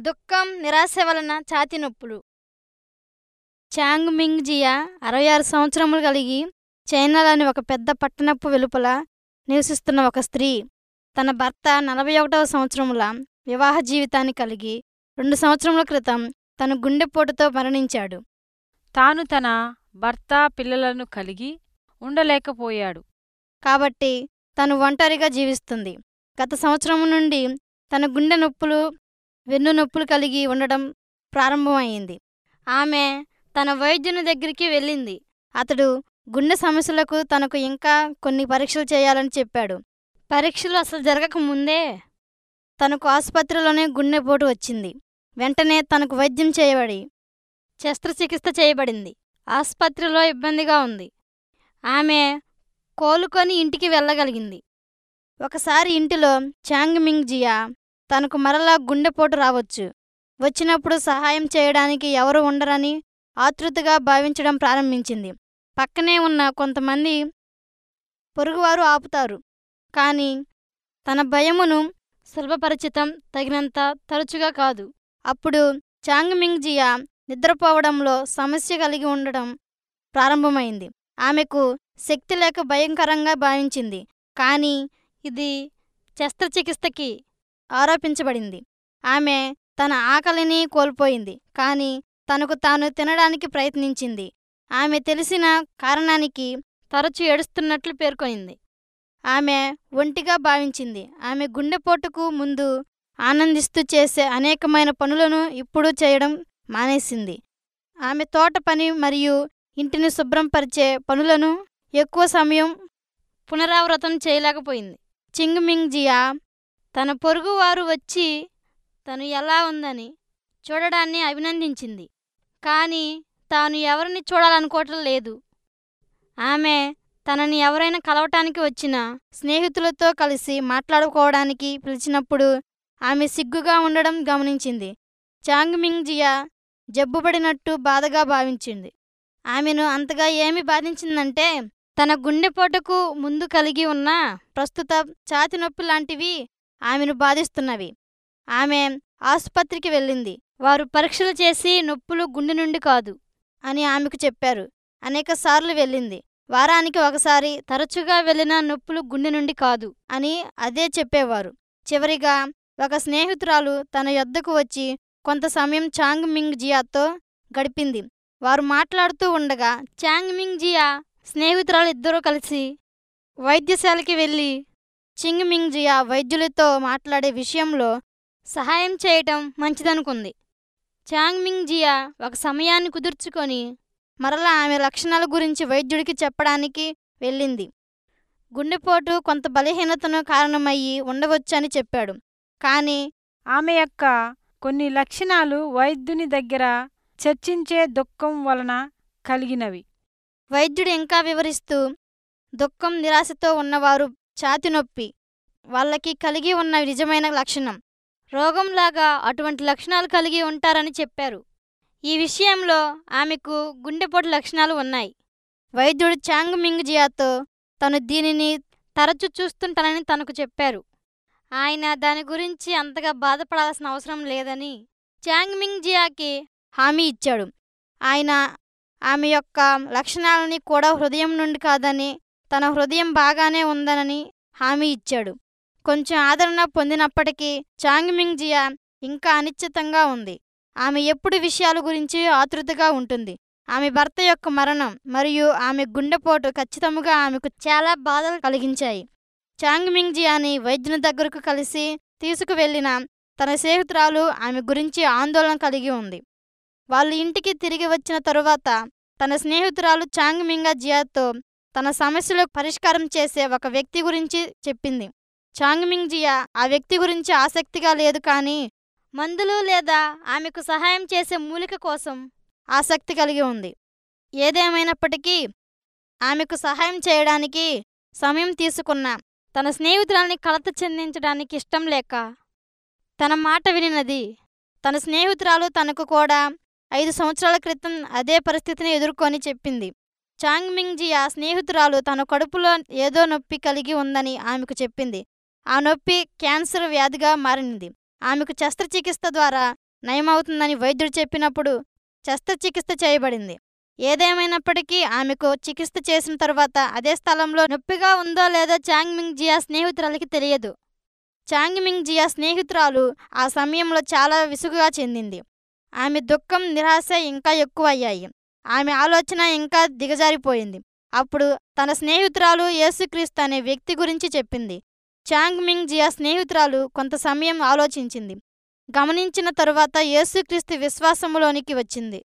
దుఃఖం నిరాశ వలన ఛాతీ నొప్పులు చాంగ్ మింగ్ జియా అరవై ఆరు సంవత్సరములు కలిగి చైనాలోని ఒక పెద్ద పట్టణపు వెలుపల నివసిస్తున్న ఒక స్త్రీ తన భర్త నలభై ఒకటవ సంవత్సరముల వివాహ జీవితాన్ని కలిగి రెండు సంవత్సరముల క్రితం తను గుండెపోటుతో మరణించాడు తాను తన భర్త పిల్లలను కలిగి ఉండలేకపోయాడు కాబట్టి తను ఒంటరిగా జీవిస్తుంది గత సంవత్సరం నుండి తన గుండె నొప్పులు వెన్ను నొప్పులు కలిగి ఉండడం ప్రారంభమైంది ఆమె తన వైద్యుని దగ్గరికి వెళ్ళింది అతడు గుండె సమస్యలకు తనకు ఇంకా కొన్ని పరీక్షలు చేయాలని చెప్పాడు పరీక్షలు అసలు జరగకముందే తనకు ఆసుపత్రిలోనే గుండెపోటు వచ్చింది వెంటనే తనకు వైద్యం చేయబడి శస్త్రచికిత్స చేయబడింది ఆసుపత్రిలో ఇబ్బందిగా ఉంది ఆమె కోలుకొని ఇంటికి వెళ్ళగలిగింది ఒకసారి ఇంటిలో చాంగ్ మింగ్ జియా తనకు మరలా గుండెపోటు రావచ్చు వచ్చినప్పుడు సహాయం చేయడానికి ఎవరు ఉండరని ఆతృతగా భావించడం ప్రారంభించింది పక్కనే ఉన్న కొంతమంది పొరుగువారు ఆపుతారు కానీ తన భయమును సులభపరిచితం తగినంత తరచుగా కాదు అప్పుడు చాంగ్ మింగ్ జియా నిద్రపోవడంలో సమస్య కలిగి ఉండడం ప్రారంభమైంది ఆమెకు శక్తి లేక భయంకరంగా భావించింది కానీ ఇది శస్త్రచికిత్సకి ఆరోపించబడింది ఆమె తన ఆకలిని కోల్పోయింది కానీ తనకు తాను తినడానికి ప్రయత్నించింది ఆమె తెలిసిన కారణానికి తరచు ఏడుస్తున్నట్లు పేర్కొనింది ఆమె ఒంటిగా భావించింది ఆమె గుండెపోటుకు ముందు ఆనందిస్తూ చేసే అనేకమైన పనులను ఇప్పుడు చేయడం మానేసింది ఆమె తోట పని మరియు ఇంటిని శుభ్రం పరిచే పనులను ఎక్కువ సమయం పునరావృతం చేయలేకపోయింది చింగ్మింగ్ జియా తన పొరుగువారు వచ్చి తను ఎలా ఉందని చూడడాన్ని అభినందించింది కానీ తాను ఎవరిని చూడాలనుకోవటం లేదు ఆమె తనని ఎవరైనా కలవటానికి వచ్చిన స్నేహితులతో కలిసి మాట్లాడుకోవడానికి పిలిచినప్పుడు ఆమె సిగ్గుగా ఉండడం గమనించింది చాంగ్మింగ్ జియా జబ్బుపడినట్టు బాధగా భావించింది ఆమెను అంతగా ఏమి బాధించిందంటే తన గుండెపోటుకు ముందు కలిగి ఉన్న ప్రస్తుత ఛాతి నొప్పి లాంటివి ఆమెను బాధిస్తున్నవి ఆమె ఆసుపత్రికి వెళ్ళింది వారు పరీక్షలు చేసి నొప్పులు గుండె నుండి కాదు అని ఆమెకు చెప్పారు అనేకసార్లు వెళ్ళింది వారానికి ఒకసారి తరచుగా వెళ్ళిన నొప్పులు గుండె నుండి కాదు అని అదే చెప్పేవారు చివరిగా ఒక స్నేహితురాలు తన యొద్దకు వచ్చి కొంత సమయం చాంగ్ మింగ్ జియాతో గడిపింది వారు మాట్లాడుతూ ఉండగా చాంగ్ మింగ్ జియా స్నేహితురాలు ఇద్దరూ కలిసి వైద్యశాలకి వెళ్ళి చింగ్ మింగ్ జియా వైద్యులతో మాట్లాడే విషయంలో సహాయం చేయటం మంచిదనుకుంది చాంగ్ మింగ్ జియా ఒక సమయాన్ని కుదుర్చుకొని మరలా ఆమె లక్షణాల గురించి వైద్యుడికి చెప్పడానికి వెళ్ళింది గుండెపోటు కొంత బలహీనతను కారణమయ్యి ఉండవచ్చని చెప్పాడు కానీ ఆమె యొక్క కొన్ని లక్షణాలు వైద్యుని దగ్గర చర్చించే దుఃఖం వలన కలిగినవి వైద్యుడు ఇంకా వివరిస్తూ దుఃఖం నిరాశతో ఉన్నవారు ఛాతి నొప్పి వాళ్ళకి కలిగి ఉన్న నిజమైన లక్షణం రోగంలాగా అటువంటి లక్షణాలు కలిగి ఉంటారని చెప్పారు ఈ విషయంలో ఆమెకు గుండెపోటు లక్షణాలు ఉన్నాయి వైద్యుడు చాంగ్ మింగ్ జియాతో తను దీనిని తరచు చూస్తుంటానని తనకు చెప్పారు ఆయన దాని గురించి అంతగా బాధపడాల్సిన అవసరం లేదని చాంగ్ మింగ్ జియాకి హామీ ఇచ్చాడు ఆయన ఆమె యొక్క లక్షణాలని కూడా హృదయం నుండి కాదని తన హృదయం బాగానే ఉందనని హామీ ఇచ్చాడు కొంచెం ఆదరణ పొందినప్పటికీ చాంగ్మింగ్ జియా ఇంకా అనిశ్చితంగా ఉంది ఆమె ఎప్పుడు విషయాల గురించి ఆతృతగా ఉంటుంది ఆమె భర్త యొక్క మరణం మరియు ఆమె గుండెపోటు ఖచ్చితంగా ఆమెకు చాలా బాధలు కలిగించాయి చాంగ్మింగ్ జియాని వైద్యుని దగ్గరకు కలిసి తీసుకువెళ్లిన తన స్నేహితురాలు ఆమె గురించి ఆందోళన కలిగి ఉంది వాళ్ళు ఇంటికి తిరిగి వచ్చిన తరువాత తన స్నేహితురాలు చాంగ్మింగా జియాతో తన సమస్యలకు పరిష్కారం చేసే ఒక వ్యక్తి గురించి చెప్పింది చాంగ్మింగ్ జియా ఆ వ్యక్తి గురించి ఆసక్తిగా లేదు కానీ మందులు లేదా ఆమెకు సహాయం చేసే మూలిక కోసం ఆసక్తి కలిగి ఉంది ఏదేమైనప్పటికీ ఆమెకు సహాయం చేయడానికి సమయం తీసుకున్న తన స్నేహితురాల్ని కలత చెందించడానికి ఇష్టం లేక తన మాట వినినది తన స్నేహితురాలు తనకు కూడా ఐదు సంవత్సరాల క్రితం అదే పరిస్థితిని ఎదుర్కొని చెప్పింది చాంగ్మింగ్ జియా స్నేహితురాలు తన కడుపులో ఏదో నొప్పి కలిగి ఉందని ఆమెకు చెప్పింది ఆ నొప్పి క్యాన్సర్ వ్యాధిగా మారినది ఆమెకు శస్త్రచికిత్స ద్వారా నయమవుతుందని వైద్యుడు చెప్పినప్పుడు శస్త్రచికిత్స చేయబడింది ఏదేమైనప్పటికీ ఆమెకు చికిత్స చేసిన తర్వాత అదే స్థలంలో నొప్పిగా ఉందో లేదో చాంగ్మింగ్ జియా స్నేహితురాలకి తెలియదు చాంగ్మింగ్ జియా స్నేహితురాలు ఆ సమయంలో చాలా విసుగుగా చెందింది ఆమె దుఃఖం నిరాశ ఇంకా ఎక్కువ అయ్యాయి ఆమె ఆలోచన ఇంకా దిగజారిపోయింది అప్పుడు తన స్నేహితురాలు యేసుక్రీస్తు అనే వ్యక్తి గురించి చెప్పింది చాంగ్మింగ్ జియా స్నేహితురాలు కొంత సమయం ఆలోచించింది గమనించిన తరువాత యేసుక్రీస్తు విశ్వాసములోనికి వచ్చింది